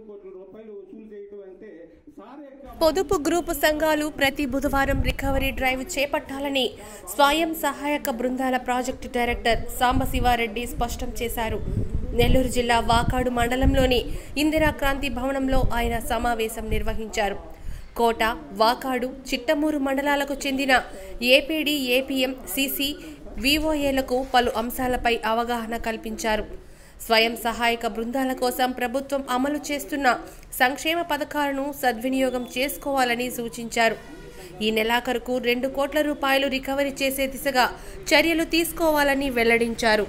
కోట్ల రూపాయలు వసూలు చేయటం అంటే సార్ యొక్క పొదుపు గ్రూపు సంఘాలు ప్రతి బుధవారం రికవరీ డ్రైవ్ చేపట్టాలని స్వయం సహాయక బృందాల ప్రాజెక్టు డైరెక్టర్ సాంబశివారెడ్డి స్పష్టం చేశారు నెల్లూరు జిల్లా వాకాడు మండలంలోని ఇందిరా క్రాంతి భవనంలో ఆయన సమావేశం నిర్వహించారు కోట వాకాడు చిట్టమూరు మండలాలకు చెందిన ఏపీడీ ఏపీఎం సిసి విఓఏలకు పలు అంశాలపై అవగాహన కల్పించారు స్వయం సహాయక బృందాల కోసం ప్రభుత్వం అమలు చేస్తున్న సంక్షేమ పథకాలను సద్వినియోగం చేసుకోవాలని సూచించారు ఈ నెలాఖరుకు రెండు కోట్ల రూపాయలు రికవరీ చేసే దిశగా చర్యలు తీసుకోవాలని వెల్లడించారు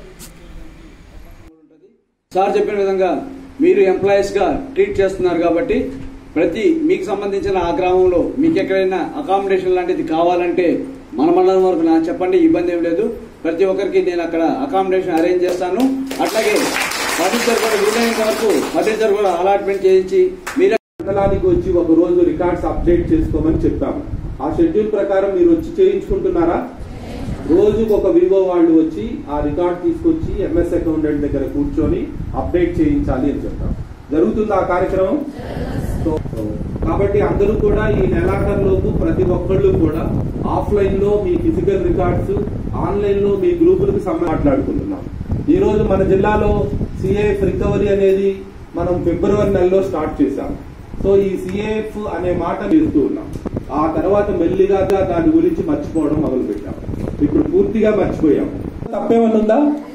సార్ చెప్పిన విధంగా మీరు ఎంప్లాయీస్ గా ట్రీట్ చేస్తున్నారు కాబట్టి ప్రతి మీకు సంబంధించిన ఆ గ్రామంలో మీకు ఎక్కడైనా అకామిడేషన్ లాంటిది కావాలంటే మన మండలం వరకు నాకు చెప్పండి ఇబ్బంది ఏం లేదు ప్రతి ఒక్కరికి నేను అక్కడ అకామిడేషన్ అరేంజ్ చేస్తాను అట్లాగే ఫర్నిచర్ కూడా వీలైనంత వరకు ఫర్నిచర్ కూడా అలాట్మెంట్ చేయించి మీరే మండలానికి వచ్చి ఒక రోజు రికార్డ్స్ అప్డేట్ చేసుకోమని చెప్పాము ఆ షెడ్యూల్ ప్రకారం మీరు వచ్చి చేయించుకుంటున్నారా రోజుకు ఒక వివో వాళ్ళు వచ్చి ఆ రికార్డ్ తీసుకొచ్చి ఎంఎస్ అకౌంటెంట్ దగ్గర కూర్చొని అప్డేట్ చేయించాలి అని చెప్పాం జరుగుతుంది ఆ కార్యక్రమం సో కాబట్టి అందరూ కూడా ఈ నెలాఖరులోపు ప్రతి ఒక్కళ్ళు కూడా ఆఫ్లైన్ లో మీ ఫిజికల్ రికార్డ్స్ ఆన్లైన్ లో మీ గ్రూపులకు సంబంధించి మాట్లాడుకుంటున్నాం ఈ రోజు మన జిల్లాలో సిఐఎఫ్ రికవరీ అనేది మనం ఫిబ్రవరి నెలలో స్టార్ట్ చేశాం సో ఈ సిఏఎఫ్ అనే మాట చేస్తూ ఉన్నాం ఆ తర్వాత మెల్లిగా దాని గురించి మర్చిపోవడం మొదలు పెట్టాం ఇప్పుడు పూర్తిగా మర్చిపోయాం తప్పేమన్నా ఉందా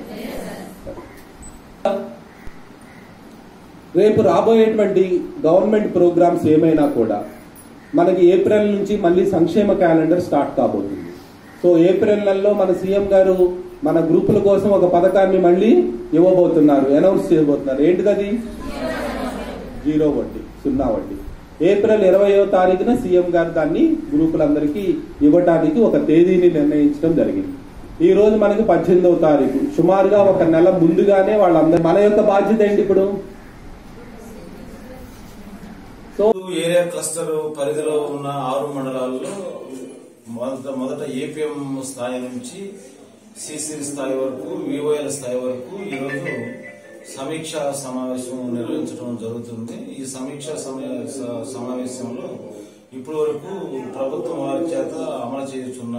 రేపు రాబోయేటువంటి గవర్నమెంట్ ప్రోగ్రామ్స్ ఏమైనా కూడా మనకి ఏప్రిల్ నుంచి మళ్ళీ సంక్షేమ క్యాలెండర్ స్టార్ట్ కాబోతుంది సో ఏప్రిల్ నెలలో మన సీఎం గారు మన గ్రూపుల కోసం ఒక పథకాన్ని మళ్ళీ ఇవ్వబోతున్నారు అనౌన్స్ చేయబోతున్నారు ఏంటిదది జీరో వడ్డీ సున్నా వడ్డీ ఏప్రిల్ ఇరవయో తారీఖున సీఎం గారు దాన్ని గ్రూపులందరికీ ఇవ్వటానికి ఒక తేదీని నిర్ణయించడం జరిగింది ఈ రోజు మనకి పద్దెనిమిదవ తారీఖు సుమారుగా ఒక నెల ముందుగానే వాళ్ళందరూ మన యొక్క బాధ్యత ఏంటి ఇప్పుడు ఏరియా క్లస్టర్ పరిధిలో ఉన్న ఆరు మండలాల్లో మొదట మొదట ఏపీఎం స్థాయి నుంచి సిసి స్థాయి వరకు విఓఎల్ స్థాయి వరకు ఈరోజు సమీక్ష సమావేశం నిర్వహించడం జరుగుతుంది ఈ సమీక్ష సమయ- స- సమావేశంలో ఇప్పటి వరకు ప్రభుత్వం వారి చేత అమలు చేస్తున్న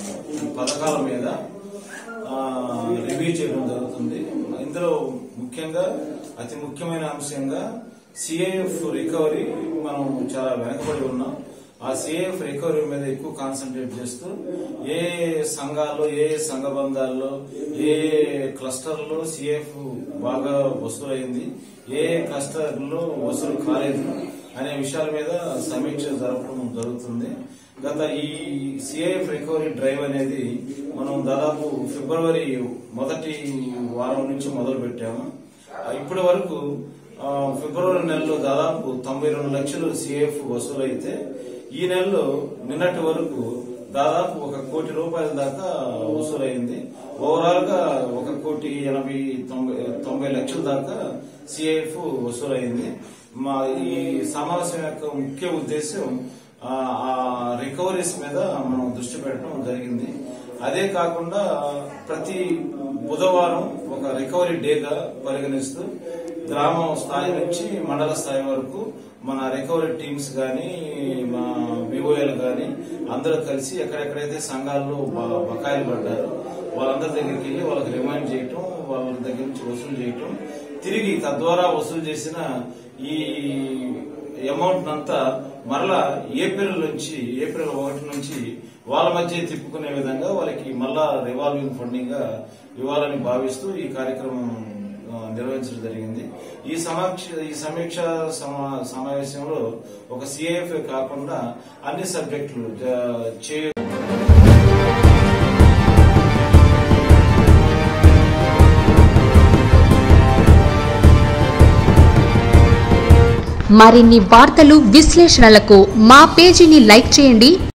పథకాల మీద ఆ, రివ్యూ చేయడం జరుగుతుంది ఇందులో ముఖ్యంగా అతి ముఖ్యమైన అంశంగా సిఐఎఫ్ రికవరీ మనం చాలా వెనకబడి ఉన్నాం ఆ సిఐఎఫ్ రికవరీ మీద ఎక్కువ కాన్సన్ట్రేట్ చేస్తూ ఏ సంఘాల్లో ఏ సంఘ బంధాల్లో ఏ క్లస్టర్లో సిఐఎఫ్ బాగా వసూలైంది ఏ క్లస్టర్లో వసూలు కాలేదు అనే విషయాల మీద సమీక్ష జరపడం జరుగుతుంది గత ఈ సిఐఎఫ్ రికవరీ డ్రైవ్ అనేది మనం దాదాపు ఫిబ్రవరి మొదటి వారం నుంచి మొదలు పెట్టాము ఇప్పటి వరకు ఆ, ఫిబ్రవరి నెలలో దాదాపు తొంభై రెండు లక్షలు సిఎఫ్ వసూలైతే ఈ నెలలో నిన్నటి వరకు దాదాపు ఒక కోటి రూపాయల దాకా వసూలైంది ఓవరాల్ గా ఒక కోటి ఎనభై తొంభై తొంభై లక్షల దాకా సిఐఎఫ్ వసూలైంది మా ఈ సమావేశం యొక్క ముఖ్య ఉద్దేశం ఆ ఆ రికవరీస్ మీద మనం దృష్టి పెట్టడం జరిగింది అదే కాకుండా ప్రతి బుధవారం ఒక రికవరీ డేగా పరిగణిస్తూ గ్రామం స్థాయి నుంచి మండల స్థాయి వరకు మన రికవరీ టీమ్స్ గాని మా విఓఎల్ గాని అందరూ కలిసి ఎక్కడెక్కడైతే సంఘాల్లో బ- బకాయిలు పడ్డారో వాళ్ళందరి దగ్గరికి వెళ్ళి వాళ్ళకి రిమైండ్ చేయటం వాళ్ళ దగ్గర నుంచి వసూలు చేయటం తిరిగి తద్వారా వసూలు చేసిన ఈ అమౌంట్ అంతా మరలా ఏప్రిల్ నుంచి ఏప్రిల్ ఒకటి నుంచి వాళ్ళ మధ్య తిప్పుకునే విధంగా వాళ్ళకి మళ్ళా రివాల్వింగ్ ఫండింగ్ గా ఇవ్వాలని భావిస్తూ ఈ కార్యక్రమం ఆ, నిర్వహించడం జరిగింది ఈ సమీక్ష ఈ సమీక్ష సమా- సమావేశంలో ఒక సిఐఎఫ్ కాకుండా అన్ని సబ్జెక్టులు జ- చే మరిన్ని వార్తలు విశ్లేషణలకు మా పేజీని లైక్ చేయండి